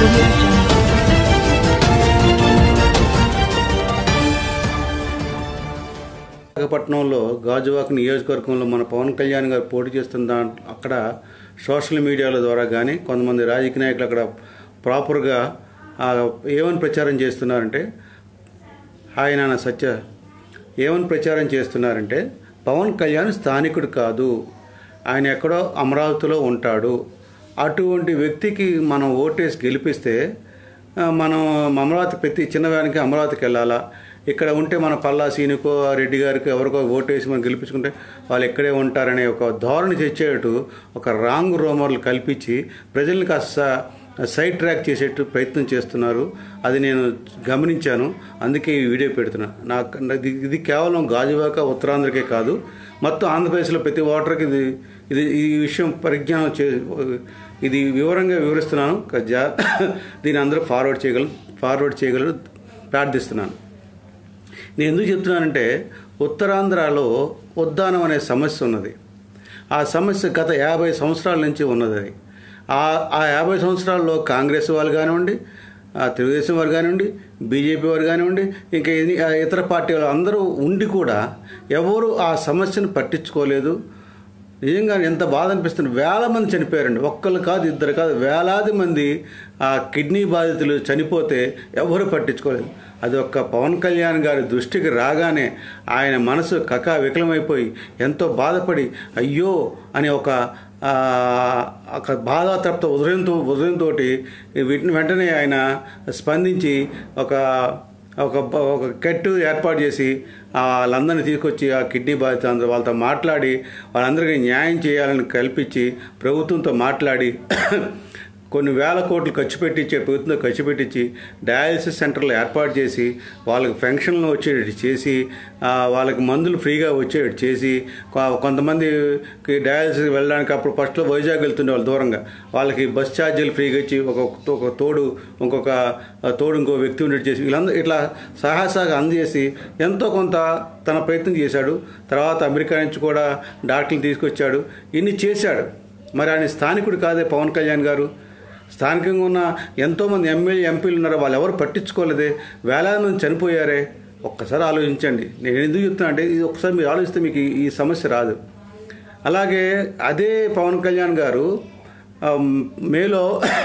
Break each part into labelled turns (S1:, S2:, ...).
S1: audio jungle.
S2: విశాఖపట్నంలో గాజువాక నియోజకవర్గంలో మన పవన్ కళ్యాణ్ గారు పోటీ చేస్తున్న దాంట్లో అక్కడ సోషల్ మీడియాల ద్వారా కానీ కొంతమంది రాజకీయ నాయకులు అక్కడ ప్రాపర్గా ఆ, ఏమని ప్రచారం చేస్తున్నారంటే హాయ్ నాన్న సత్య ఏమని ప్రచారం చేస్తున్నారంటే పవన్ కళ్యాణ్ స్థానికుడు కాదు ఆయన ఎక్కడో అమరావతిలో ఉంటాడు అటువంటి వ్యక్తికి మనం ఓటేసి గెలిపిస్తే ఆ, మనం అమరావతి ప్రతి చిన్నవానికి అమరావతికి వెళ్ళాలా ఇక్కడ ఉంటే మన పల్లా సీనుకో రెడ్డి గారికి ఎవరికో ఓటేసి మనం గెలిపించుకుంటే వాళ్ళు ఇక్కడే ఉంటారనే ఒక ధోరణి తెచ్చేటట్టు ఒక రాంగ్ రోమర్లు కల్పించి ప్రజల్ని కాస్త సైడ్ ట్రాక్ చేసేట్టు ప్రయత్నం చేస్తున్నారు అది నేను గమనించాను అందుకే ఈ వీడియో పెడుతున్నాను నాకు ఇది ఇది కేవలం గాజువాక ఉత్తరాంధ్రకే కాదు మొత్తం ఆంధ్రప్రదేశ్లో ప్రతి ఓటర్కి ఇది ఇది ఈ విషయం పరిజ్ఞానం చే ఇది వివరంగా వివరిస్తున్నాను క- జా దీన్ని అందరూ ఫార్వర్డ్ చేయగలరు ఫార్వర్డ్ చేయగలరు ప్రార్థిస్తున్నాను నేను ఎందుకు చెప్తున్నానంటే ఉత్తరాంధ్రలో ఉద్దానం అనే సమస్య ఉన్నది ఆ సమస్య గత యాభై సంవత్సరాల నుంచి ఉన్నది అది ఆ ఆ యాభై సంవత్సరాల్లో కాంగ్రెస్ వాళ్ళు కానివ్వండి ఆ తెలుగుదేశం వారు కానివ్వండి బీజేపీ వారు కానివ్వండి ఇంకా ఎన్ని- ఆ ఇతర పార్టీ వాళ్ళు అందరూ ఉండి కూడా ఎవరు ఆ సమస్యను పట్టించుకోలేదు నిజంగా ఎంత బాధ అనిపిస్తుంది వేల మంది చనిపోయారండి ఒక్కళ్ళు కాదు ఇద్దరు కాదు వేలాది మంది ఆ కిడ్నీ బాధితులు చనిపోతే ఎవరు పట్టించుకోలేదు అది ఒక్క పవన్ కళ్యాణ్ గారి దృష్టికి రాగానే ఆయన మనసు కకా వికలమైపోయి ఎంతో బాధపడి అయ్యో అని ఒక ఆ, ఒక బాధాతప్త ఉదయంతో ఉదయంతో వీటిని వెంటనే ఆయన స్పందించి ఒక ఒక ఒక కెట్టు ఏర్పాటు చేసి ఆ వాళ్ళందరినీ తీసుకొచ్చి ఆ కిడ్నీ బాధిత అందరూ వాళ్ళతో మాట్లాడి వాళ్ళందరికీ న్యాయం చేయాలని కల్పించి ప్రభుత్వంతో మాట్లాడి కొన్ని వేల కోట్లు ఖర్చు పెట్టించి ప్రభుత్వంతో ఖర్చు పెట్టించి డయాలసిస్ సెంటర్లు ఏర్పాటు చేసి వాళ్ళకి పెన్షన్లు వచ్చేటట్టు చేసి ఆ, వాళ్ళకి మందులు ఫ్రీగా వచ్చేటట్టు చేసి కొ- కొంతమందికి డయాలసిస్ వెళ్ళడానికి అప్పుడు ఫస్ట్లో వైజాగ్ వెళ్తుండే వాళ్ళు దూరంగా వాళ్ళకి బస్ ఛార్జీలు ఫ్రీగా ఇచ్చి ఒక ఒక తోడు ఇంకొక తోడు ఇంకో వ్యక్తి ఉండేట్టు చేసి వీళ్ళందరూ ఇట్లా సాహసాగా అందజేసి ఎంతో కొంత తన ప్రయత్నం చేశాడు తర్వాత అమెరికా నుంచి కూడా డాక్టర్లు తీసుకొచ్చాడు ఇన్ని చేశాడు మరి ఆయన స్థానికుడు కాదే పవన్ కళ్యాణ్ గారు స్థానికంగా ఉన్న ఎంతోమంది ఎమ్మెల్యే ఎంపీలు ఉన్నారు వాళ్ళు ఎవరు పట్టించుకోలేదే వేలాది మంది చనిపోయారే ఒక్కసారి ఆలోచించండి నేను ఎందుకు చెప్తున్నా అంటే ఇది ఒకసారి మీరు ఆలోచిస్తే మీకు ఈ- ఈ సమస్య రాదు అలాగే అదే పవన్ కళ్యాణ్ గారు ఆ, మేలో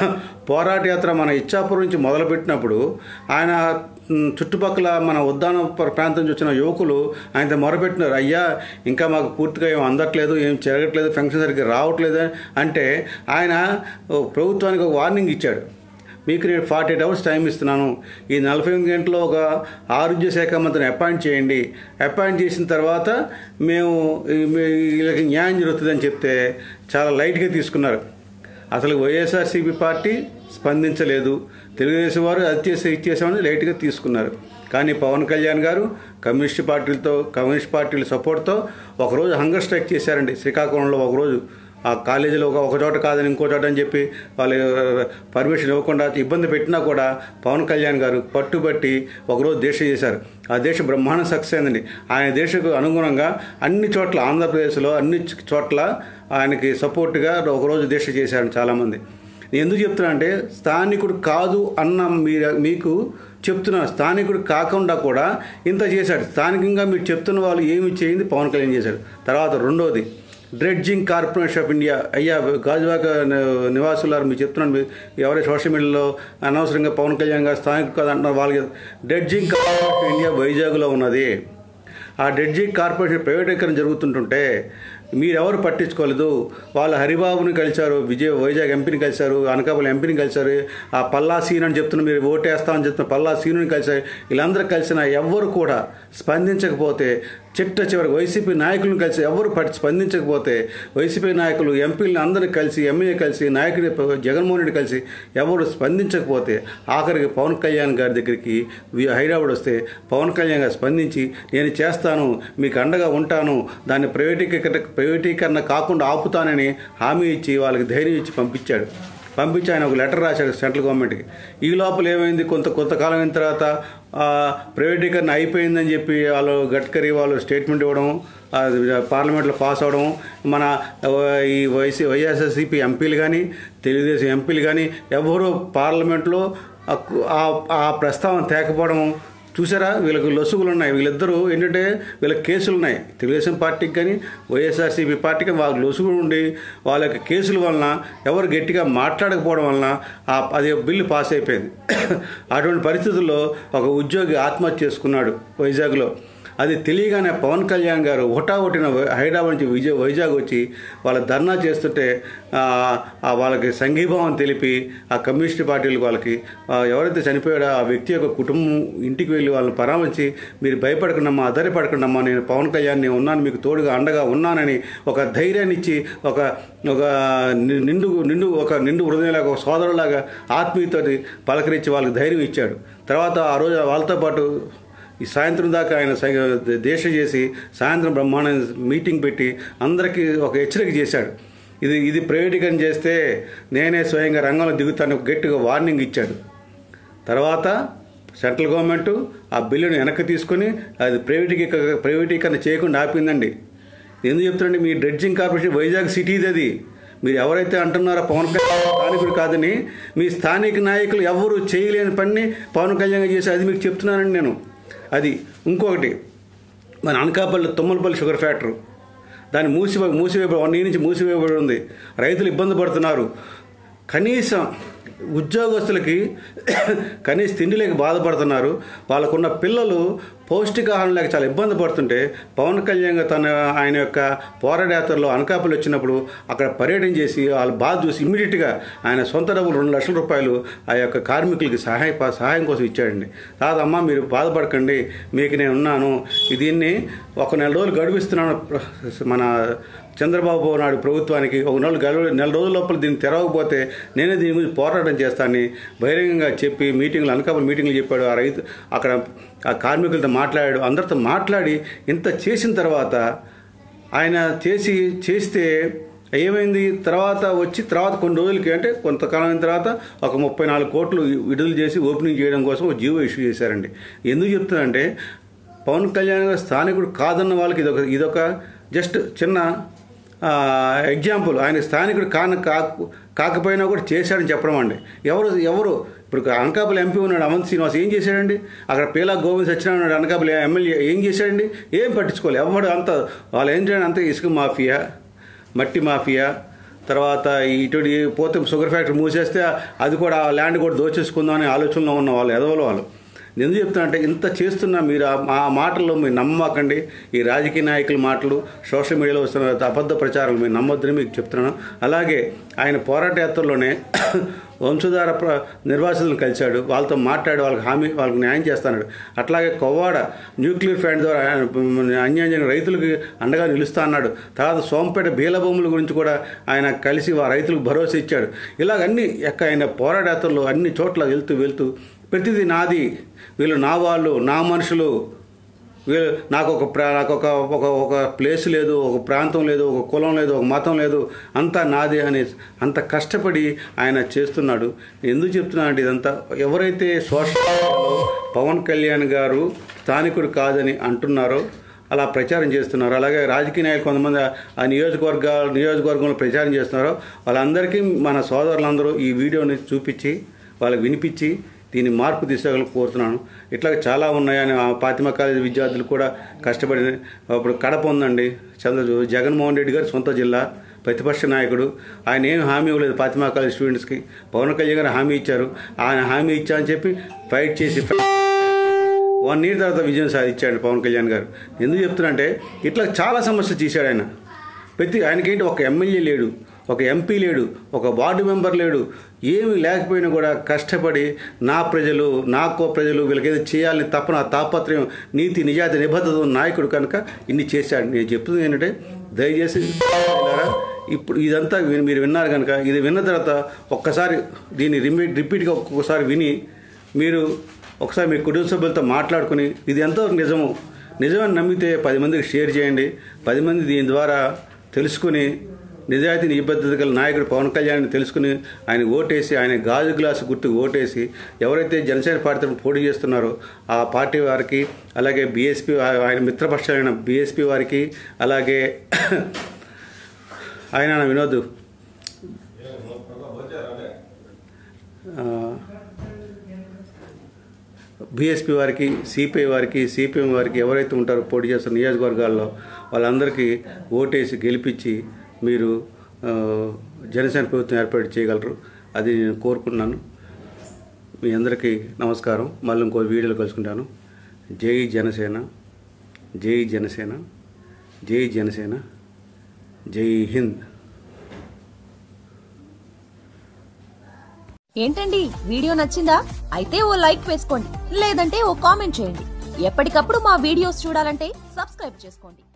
S2: పోరాట యాత్ర మన ఇచ్చాపురం నుంచి మొదలుపెట్టినప్పుడు ఆయన మ్, చుట్టుపక్కల మన ఉద్దాన ప్ర- ప్రాంతం నుంచి వచ్చిన యువకులు ఆయనతో మొరపెట్టినారు అయ్యా ఇంకా మాకు పూర్తిగా ఏం అందట్లేదు ఏం జరగట్లేదు ఫంక్షన్ సరిగ్గా రావట్లేదు అంటే ఆయన ఓ, ప్రభుత్వానికి ఒక వార్నింగ్ ఇచ్చాడు మీకు నేను ఫార్టీ ఎయిట్ అవర్స్ టైం ఇస్తున్నాను ఈ నలభై ఎనిమిది గంటల్లో ఒక ఆరోగ్య శాఖ మంత్రిని అపాయింట్ చేయండి అపాయింట్ చేసిన తర్వాత మేము ఈ- మీ- వీళ్ళకి న్యాయం జరుగుతుందని చెప్తే చాలా లైట్గా తీసుకున్నారు అసలు వైఎస్ఆర్సీపీ పార్టీ స్పందించలేదు తెలుగుదేశం వారు అది చేసి ఇది చేసామని లైట్గా తీసుకున్నారు కానీ పవన్ కళ్యాణ్ గారు కమ్యూనిస్ట్ పార్టీలతో కమ్యూనిస్ట్ పార్టీల సపోర్ట్తో ఒకరోజు హంగర్ స్ట్రైక్ చేశారండి శ్రీకాకుళంలో ఒకరోజు ఆ కాలేజీలో ఒక ఒక చోట కాదని ఇంకో చోట అని చెప్పి వాళ్ళు పర్మిషన్ ఇవ్వకుండా ఇబ్బంది పెట్టినా కూడా పవన్ కళ్యాణ్ గారు పట్టుబట్టి ఒకరోజు దీక్ష చేశారు ఆ దీక్ష బ్రహ్మాండ సక్సెస్ అయిందండి ఆయన దీక్షకు అనుగుణంగా అన్ని చోట్ల ఆంధ్రప్రదేశ్లో అన్ని చోట్ల ఆయనకి సపోర్ట్గా ఒకరోజు దీక్ష చేశారు చాలామంది నేను ఎందుకు చెప్తున్నా అంటే స్థానికుడు కాదు అన్న మీ మీకు చెప్తున్నా స్థానికుడు కాకుండా కూడా ఇంత చేశాడు స్థానికంగా మీరు చెప్తున్న వాళ్ళు ఏమి చేయింది పవన్ కళ్యాణ్ చేశాడు తర్వాత రెండోది డ్రెడ్జింగ్ కార్పొరేషన్ ఆఫ్ ఇండియా అయ్యా గాజువాక ని- నివాసులారు మీరు చెప్తున్నాను మీరు ఎవరైతే సోషల్ మీడియాలో అనవసరంగా పవన్ కళ్యాణ్ గారు స్థానికుడు కాదు అంటున్నారు వాళ్ళకి డ్రెడ్జింగ్ కార్పొరేషన్ ఆఫ్ ఇండియా వైజాగ్లో ఉన్నది ఆ డ్రెడ్జింగ్ కార్పొరేషన్ ప్రైవేటీకరణ జరుగుతుంటుంటే మీరెవరు పట్టించుకోలేదు వాళ్ళు హరిబాబుని కలిశారు విజయ్ వైజాగ్ ఎంపీని కలిశారు అనకాపల్లి ఎంపీని కలిశారు ఆ పల్లా సీన్ అని చెప్తున్న మీరు ఓటేస్తామని చెప్తున్న పల్లా సీనుని కలిశారు వీళ్ళందరూ కలిసిన ఎవ్వరు కూడా స్పందించకపోతే చిట్ట చివరికి వైసీపీ నాయకులను కలిసి ఎవరు పట్టి స్పందించకపోతే వైసీపీ నాయకులు ఎంపీలను అందరిని కలిసి ఎమ్మెల్యే కలిసి నాయకుడి జగన్మోహన్ రెడ్డి కలిసి ఎవరు స్పందించకపోతే ఆఖరికి పవన్ కళ్యాణ్ గారి దగ్గరికి వి- హైదరాబాద్ వస్తే పవన్ కళ్యాణ్ గారు స్పందించి నేను చేస్తాను మీకు అండగా ఉంటాను దాన్ని ప్రైవేటీకరణ ప్రైవేటీకరణ కాకుండా ఆపుతానని హామీ ఇచ్చి వాళ్ళకి ధైర్యం ఇచ్చి పంపించాడు పంపించి ఆయన ఒక లెటర్ రాశాడు సెంట్రల్ గవర్నమెంట్కి ఈ లోపల ఏమైంది కొంత కొంతకాలం అయిన తర్వాత ఆ, ప్రైవేటీకరణ అయిపోయిందని చెప్పి వాళ్ళు గడ్కరీ వాళ్ళు స్టేట్మెంట్ ఇవ్వడం ఆ, పార్లమెంట్లో పాస్ అవడం మన ఆ, ఈ వైసీ వైఎస్ఆర్సీపీ ఎంపీలు కానీ తెలుగుదేశం ఎంపీలు కానీ ఎవరు పార్లమెంట్లో ఆ- ఆ- ఆ ప్రస్తావన తేకపోవడం చూసారా వీళ్ళకి లొసుగులు ఉన్నాయి వీళ్ళిద్దరూ ఏంటంటే వీళ్ళకి కేసులు ఉన్నాయి తెలుగుదేశం పార్టీకి కానీ వైఎస్ఆర్సీపీ పార్టీకి వాళ్ళ లొసుగులు ఉండి వాళ్ళ యొక్క కేసుల వలన ఎవరు గట్టిగా మాట్లాడకపోవడం వలన ఆ అది బిల్లు పాస్ అయిపోయింది అటువంటి పరిస్థితుల్లో ఒక ఉద్యోగి ఆత్మహత్య చేసుకున్నాడు వైజాగ్లో అది తెలియగానే పవన్ కళ్యాణ్ గారు హుటాహుటిన హైదరాబాద్ నుంచి విజయ్ వైజాగ్ వచ్చి వాళ్ళ ధర్నా చేస్తుంటే ఆ, ఆ వాళ్ళకి సంఘీభావం తెలిపి ఆ కమ్యూనిస్ట్ పార్టీలకు వాళ్ళకి ఆ, ఎవరైతే చనిపోయాడో ఆ వ్యక్తి యొక్క కుటుంబం ఇంటికి వెళ్ళి వాళ్ళని పరామర్శి మీరు భయపడకుండమ్మా అధైర్యపడకుండమ్మా నేను పవన్ కళ్యాణ్ నేను ఉన్నాను మీకు తోడుగా అండగా ఉన్నానని ఒక ధైర్యాన్ని ఇచ్చి ఒక ఒక ని- నిండు నిండు ఒక నిండు హృదయంలాగా ఒక సోదరులాగా ఆత్మీయతోటి పలకరించి వాళ్ళకి ధైర్యం ఇచ్చాడు తర్వాత ఆ రోజు వాళ్ళతో పాటు ఈ సాయంత్రం దాకా ఆయన సై- దీక్ష చేసి సాయంత్రం బ్రహ్మాండ మీటింగ్ పెట్టి అందరికీ ఒక హెచ్చరిక చేశాడు ఇది ఇది ప్రైవేటీకరణ చేస్తే నేనే స్వయంగా రంగంలో దిగుతాను గట్టిగా వార్నింగ్ ఇచ్చాడు తర్వాత సెంట్రల్ గవర్నమెంట్ ఆ బిల్లును వెనక్కి తీసుకొని అది ప్రైవేటీకరణ ప్రైవేటీకరణ చేయకుండా ఆపిందండి ఎందుకు చెప్తున్నాండి మీ డ్రెడ్జింగ్ కార్పొరేషన్ వైజాగ్ సిటీది అది మీరు ఎవరైతే అంటున్నారో పవన్ కళ్యాణ్ స్థానికుడు కాదని మీ స్థానిక నాయకులు ఎవరు చేయలేని పని పవన్ కళ్యాణ్ చేసి అది మీకు చెప్తున్నానండి నేను అది ఇంకొకటి మన అనకాపల్లి తుమ్మలపల్లి షుగర్ ఫ్యాక్టరీ దాన్ని మూసి మూసివేయబడి వన్ నుంచి మూసివేయబడి ఉంది రైతులు ఇబ్బంది పడుతున్నారు కనీసం ఉద్యోగస్తులకి కనీస తిండి లేక బాధపడుతున్నారు వాళ్ళకున్న పిల్లలు పౌష్టికాహారం లేక చాలా ఇబ్బంది పడుతుంటే పవన్ కళ్యాణ్ గారు తన ఆయన యొక్క పోరాటయాత్రలో అనకాపల్లి వచ్చినప్పుడు అక్కడ పర్యటన చేసి వాళ్ళ బాధ చూసి ఇమ్మీడియట్గా ఆయన సొంత డబ్బులు రెండు లక్షల రూపాయలు ఆ యొక్క కార్మికులకి సహాయ సహాయం కోసం ఇచ్చాడండి కాదమ్మా మీరు బాధపడకండి మీకు నేను ఉన్నాను దీన్ని ఒక నెల రోజులు గడువిస్తున్నాను మన చంద్రబాబు నాయుడు ప్రభుత్వానికి ఒక నెల గడువు నెల రోజుల లోపల దీన్ని తెరవకపోతే నేనే దీని గురించి పోరాటం చేస్తానని బహిరంగంగా చెప్పి మీటింగ్లు అనకాపల్లి మీటింగ్లు చెప్పాడు ఆ రైతు అక్కడ ఆ కార్మికులతో మాట్లాడాడు అందరితో మాట్లాడి ఇంత చేసిన తర్వాత ఆయన చేసి చేస్తే ఏమైంది తర్వాత వచ్చి తర్వాత కొన్ని రోజులకి అంటే కొంతకాలం అయిన తర్వాత ఒక ముప్పై నాలుగు కోట్లు విడుదల చేసి ఓపెనింగ్ చేయడం కోసం ఒక జీవో ఇష్యూ చేశారండి ఎందుకు చెప్తున్నానంటే పవన్ కళ్యాణ్ గారు స్థానికుడు కాదన్న వాళ్ళకి ఇదొక ఇదొక జస్ట్ చిన్న ఆ, ఎగ్జాంపుల్ ఆయన స్థానికుడు కాన కాకు కాకపోయినా కూడా చేశాడని చెప్పడం అండి ఎవరు ఎవరు ఇప్పుడు అనకాపల్లి ఎంపీ ఉన్నాడు అవంత్ శ్రీనివాస్ ఏం చేశాడండి అక్కడ పీలా గోవింద్ సత్యనారాయణ ఉన్నాడు అనకాపల్లి ఎమ్మెల్యే ఏం చేశాడండి ఏం పట్టించుకోలేదు ఎవడు అంత వాళ్ళు ఏం చేయండి అంత ఇసుక మాఫియా మట్టి మాఫియా తర్వాత ఇటువంటి పోతే షుగర్ ఫ్యాక్టరీ మూసేస్తే అది కూడా ఆ ల్యాండ్ కూడా దోచేసుకుందాం అనే ఆలోచనలో ఉన్న వాళ్ళు ఎదవల వాళ్ళు నేను ఎందుకు చెప్తానంటే ఇంత చేస్తున్నా మీరు ఆ- ఆ మాటల్లో మీరు నమ్మకండి ఈ రాజకీయ నాయకుల మాటలు సోషల్ మీడియాలో వస్తున్న అబద్ధ ప్రచారాలు మీరు నమ్మొద్దని మీకు చెప్తున్నాను అలాగే ఆయన పోరాట యాత్రలోనే వంశధార ప్ర నిర్వాసితులను కలిశాడు వాళ్ళతో మాట్లాడి వాళ్ళకి హామీ వాళ్ళకి న్యాయం చేస్తాడు అట్లాగే కొవ్వాడ న్యూక్లియర్ ప్లాంట్ ద్వారా ఆయన అన్యాయం రైతులకు అండగా నిలుస్తా అన్నాడు తర్వాత సోంపేట బీలభూముల గురించి కూడా ఆయన కలిసి ఆ రైతులకు భరోసా ఇచ్చాడు ఇలాగ అన్ని ఎక్క ఆయన పోరాట యాత్రలో అన్ని చోట్ల వెళ్తూ వెళ్తూ ప్రతిదీ నాది వీళ్ళు నా వాళ్ళు నా మనుషులు వీళ్ళు నాకు ఒక ప్రా నాకు ఒక ఒక ఒక ప్లేస్ లేదు ఒక ప్రాంతం లేదు ఒక కులం లేదు ఒక మతం లేదు అంతా నాదే అని అంత కష్టపడి ఆయన చేస్తున్నాడు ఎందుకు చెప్తున్నానంటే ఇదంతా ఎవరైతే సోషల్ మీడియాలో పవన్ కళ్యాణ్ గారు స్థానికుడు కాదని అంటున్నారో అలా ప్రచారం చేస్తున్నారు అలాగే రాజకీయ నాయకులు కొంతమంది ఆ నియోజకవర్గ నియోజకవర్గంలో ప్రచారం చేస్తున్నారో వాళ్ళందరికీ మన సోదరులందరూ ఈ వీడియోని చూపించి వాళ్ళకి వినిపించి దీన్ని మార్పు దిశగా కోరుతున్నాను ఇట్లా చాలా ఉన్నాయని ఆ ఫాతిమా కాలేజీ విద్యార్థులు కూడా కష్టపడి ఇప్పుడు కడప ఉందండి చంద్ర జగన్మోహన్ రెడ్డి గారి సొంత జిల్లా ప్రతిపక్ష నాయకుడు ఆయన ఏం హామీ ఇవ్వలేదు ఫాతిమా కాలేజ్ స్టూడెంట్స్కి పవన్ కళ్యాణ్ గారు హామీ ఇచ్చారు ఆయన హామీ ఇచ్చా అని చెప్పి ఫైట్ చేసి వన్ ఇయర్ తర్వాత విజయం సాధించాడు పవన్ కళ్యాణ్ గారు ఎందుకు చెప్తున్నా ఇట్లా చాలా సమస్యలు చేశాడు ఆయన ప్రతి ఆయనకేంటి ఒక ఎమ్మెల్యే లేడు ఒక ఎంపీ లేడు ఒక వార్డు మెంబర్ లేడు ఏమీ లేకపోయినా కూడా కష్టపడి నా ప్రజలు నా కో ప్రజలు వీళ్ళకేదో చేయాలని తప్పన ఆ తాపత్రయం నీతి నిజాయితీ నిబద్ధత ఉన్న నాయకుడు కనుక ఇన్ని చేశాడు నేను చెప్తుంది ఏంటంటే దయచేసి పిల్లారా, ఇప్పుడు ఇదంతా విని- మీరు విన్నారు కనుక ఇది విన్న తర్వాత ఒక్కసారి దీన్ని రిపీట్ రిపీట్గా ఒక్కొక్కసారి విని మీరు ఒకసారి మీ కుటుంబ సభ్యులతో మాట్లాడుకుని ఇది ఎంతో నిజము నిజమని నమ్మితే పది మందికి షేర్ చేయండి పది మంది దీని ద్వారా తెలుసుకుని నిజాయితీ నిబద్ధత గల నాయకుడు పవన్ కళ్యాణ్ తెలుసుకుని ఆయన ఓటేసి ఆయన గాజు గ్లాసు గుర్తుకు ఓటేసి ఎవరైతే జనసేన పార్టీ తరపున పోటీ చేస్తున్నారో ఆ పార్టీ వారికి అలాగే బీఎస్పీ ఆయన మిత్రపక్షాలైన బీఎస్పీ వారికి అలాగే ఆయన వినోద్ బీఎస్పీ వారికి సిపిఐ వారికి సిపిఎం వారికి ఎవరైతే ఉంటారో పోటీ చేస్తున్న నియోజకవర్గాల్లో వాళ్ళందరికీ ఓటేసి గెలిపించి మీరు ఆ, జనసేన ప్రభుత్వం ఏర్పాటు చేయగలరు అది నేను కోరుకుంటున్నాను మీ అందరికీ నమస్కారం మళ్ళీ ఇంకో వీడియోలో కలుసుకుంటాను జై జనసేన జై జనసేన జై జనసేన జై హింద్
S1: ఏంటండి వీడియో నచ్చిందా అయితే ఓ లైక్ వేసుకోండి లేదంటే ఓ కామెంట్ చేయండి ఎప్పటికప్పుడు మా వీడియోస్ చూడాలంటే సబ్స్క్రైబ్ చేసుకోండి